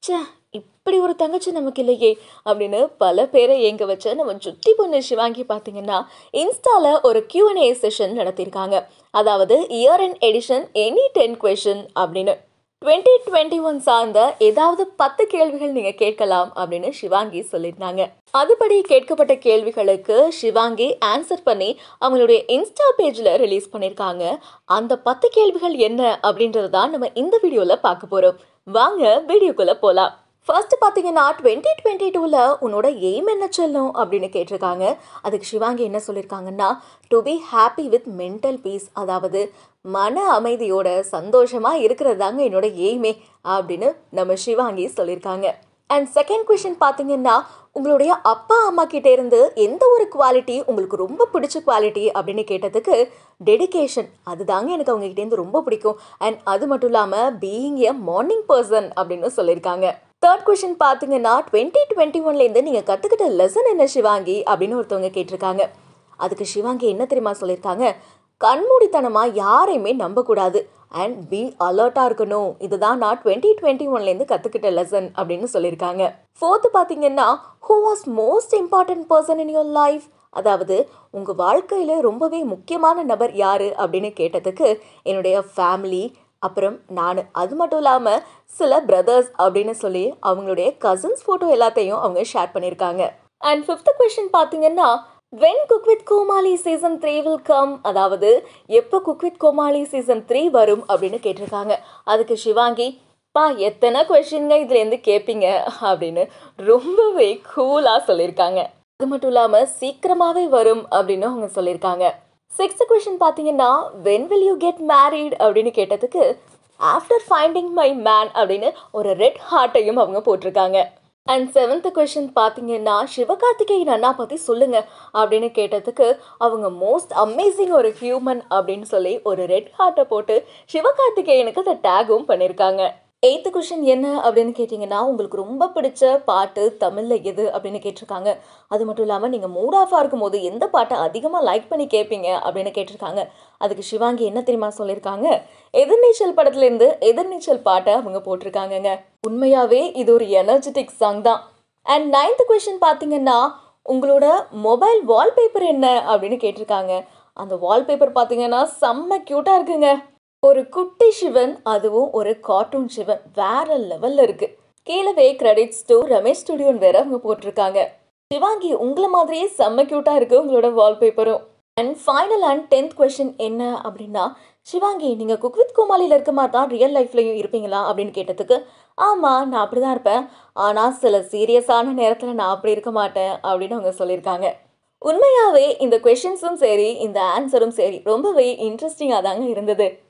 ச்சே இப்படி ஒரு தங்கச்சி நமக்கு இல்லையே அப்படின்னு பல பேரை ஏங்க வச்ச நம்ம சுட்டி பொண்ணு சிவாங்கி பார்த்தீங்கன்னா இன்ஸ்டால ஒரு Q&A செஷன் நடத்தியிருக்காங்க அதாவது year and edition any ten question அப்படின்னு டுவெண்ட்டி டுவெண்ட்டி ஒன் சார்ந்த ஏதாவது பத்து கேள்விகள் நீங்க கேட்கலாம் அப்படின்னு சிவாங்கி சொல்லியிருந்தாங்க அதுபடி கேட்கப்பட்ட கேள்விகளுக்கு சிவாங்கி ஆன்சர் பண்ணி அவங்களுடைய இன்ஸ்டா பேஜ்ல ரிலீஸ் பண்ணியிருக்காங்க அந்த பத்து கேள்விகள் என்ன அப்படின்றது தான் நம்ம இந்த வீடியோல பார்க்க போறோம் வாங்க வீடியோக்குள்ள போலாம் ஃபர்ஸ்ட் பார்த்தீங்கன்னா டுவெண்ட்டி டுவெண்ட்டி டூவில் உன்னோட எய்ம் என்ன சொல்லும் அப்படின்னு கேட்டிருக்காங்க அதுக்கு சிவாங்கி என்ன சொல்லியிருக்காங்கன்னா to be happy with mental peace அதாவது மன அமைதியோட சந்தோஷமாக இருக்கிறது தாங்க என்னோட எய்மே அப்படின்னு நம்ம சிவாங்கி சொல்லியிருக்காங்க அண்ட் செகண்ட் கொஷின் பார்த்தீங்கன்னா உங்களுடைய அப்பா அம்மா கிட்ட இருந்து எந்த ஒரு குவாலிட்டி உங்களுக்கு ரொம்ப பிடிச்ச குவாலிட்டி அப்படின்னு கேட்டதுக்கு டெடிகேஷன் அதுதாங்க எனக்கு அவங்க கிட்டேருந்து ரொம்ப பிடிக்கும் அண்ட் அது மட்டும் இல்லாமல் பீயிங் எ மார்னிங் பர்சன் அப்படின்னு சொல்லியிருக்காங்க தேர்ட் கொஷின் பார்த்தீங்கன்னா டுவெண்ட்டி டுவெண்ட்டி ஒன்லேருந்து நீங்கள் கற்றுக்கிட்ட லெசன் என்ன சிவாங்கி அப்படின்னு ஒருத்தவங்க கேட்டிருக்காங்க அதுக்கு சிவாங்கி என்ன தெரியுமா சொல்லியிருக்காங்க கண்மூடித்தனமாக யாரையுமே நம்பக்கூடாது அண்ட் பி அலர்ட்டாக இருக்கணும் இதுதான் நான் டுவெண்ட்டி டுவெண்ட்டி ஒன்லேருந்து கற்றுக்கிட்ட லெசன் அப்படின்னு சொல்லியிருக்காங்க ஃபோர்த்து பார்த்தீங்கன்னா who was most important person in your life அதாவது உங்கள் வாழ்க்கையில் ரொம்பவே முக்கியமான நபர் யார் அப்படின்னு கேட்டதுக்கு என்னுடைய ஃபேமிலி அப்புறம் நான் அது மட்டும் இல்லாமல் சில பிரதர்ஸ் அப்படின்னு சொல்லி அவங்களுடைய கசின்ஸ் ஃபோட்டோ எல்லாத்தையும் அவங்க ஷேர் பண்ணியிருக்காங்க அண்ட் ஃபிஃப்த் கொஷின் பார்த்தீங்கன்னா when cook with Comali season three will come அதாவது எப்போ cook with Comali season three வரும் அப்படின்னு கேட்டிருக்காங்க அதுக்கு சிவாங்கி பா எத்தனை கொஷின்ங்க இதுலேருந்து கேட்பீங்க அப்படின்னு ரொம்பவே கூலாக சொல்லியிருக்காங்க அது மட்டும் இல்லாமல் சீக்கிரமாகவே வரும் அப்படின்னு அவங்க சொல்லியிருக்காங்க சிக்ஸ்த் கொஷின் பார்த்தீங்கன்னா when will you get married அப்படின்னு கேட்டதுக்கு ஆஃப்டர் ஃபைண்டிங் மை மேன் அப்படின்னு ஒரு ரெட் ஹார்ட்டையும் அவங்க போட்டிருக்காங்க அண்ட் செவன்த் கொஷின் பார்த்தீங்கன்னா சிவகார்த்திகேயன் அண்ணா பற்றி சொல்லுங்க அப்படின்னு கேட்டதுக்கு அவங்க மோஸ்ட் அமேசிங் ஒரு ஹியூமன் அப்படின்னு சொல்லி ஒரு ரெட் ஹார்ட்டை போட்டு சிவகார்த்திகேயனுக்கு அந்த டேகும் பண்ணியிருக்காங்க எய்த்து கொஷின் என்ன அப்படின்னு கேட்டிங்கன்னா உங்களுக்கு ரொம்ப பிடிச்ச பாட்டு தமிழில் எது அப்படின்னு கேட்டிருக்காங்க அது மட்டும் இல்லாமல் நீங்கள் மூட் ஆஃபாக இருக்கும்போது எந்த பாட்டை அதிகமாக லைக் பண்ணி கேட்பீங்க அப்படின்னு கேட்டிருக்காங்க அதுக்கு சிவாங்கி என்ன தெரியுமா சொல்லியிருக்காங்க எதிர்நீச்சல் படத்துலேருந்து எதிர்நீச்சல் பாட்டை அவங்க போட்டிருக்காங்கங்க உண்மையாகவே இது ஒரு எனர்ஜெட்டிக் சாங் தான் அண்ட் நைன்த் கொஷின் பார்த்தீங்கன்னா உங்களோட மொபைல் வால்பேப்பர் என்ன அப்படின்னு கேட்டிருக்காங்க அந்த வால்பேப்பர் பார்த்தீங்கன்னா செம்ம க்யூட்டாக இருக்குங்க ஒரு குட்டி சிவன் அதுவும் ஒரு கார்ட்டூன் சிவன் வேற லெவல்ல இருக்கு கீழவே கிரெடிட்ஸ் டு ரமேஷ் ஸ்டுடியோன்னு வேற அவங்க போட்டிருக்காங்க சிவாங்கி உங்களை மாதிரியே செம்ம கியூட்டா இருக்கு உங்களோட வால்பேப்பரும் and final and tenth question என்ன அப்படின்னா சிவாங்கி நீங்க குக் வித் கோமாளியில் இருக்க மாதிரி தான் ரியல் லைஃப்லயும் இருப்பீங்களா அப்படின்னு கேட்டதுக்கு ஆமா நான் அப்படிதான் இருப்பேன் ஆனா சில சீரியஸான நேரத்துல நான் அப்படி இருக்க மாட்டேன் அப்படின்னு அவங்க சொல்லியிருக்காங்க உண்மையாவே இந்த கொஷின்ஸும் சரி இந்த ஆன்சரும் சரி ரொம்பவே இன்ட்ரெஸ்டிங்காக தாங்க இருந்தது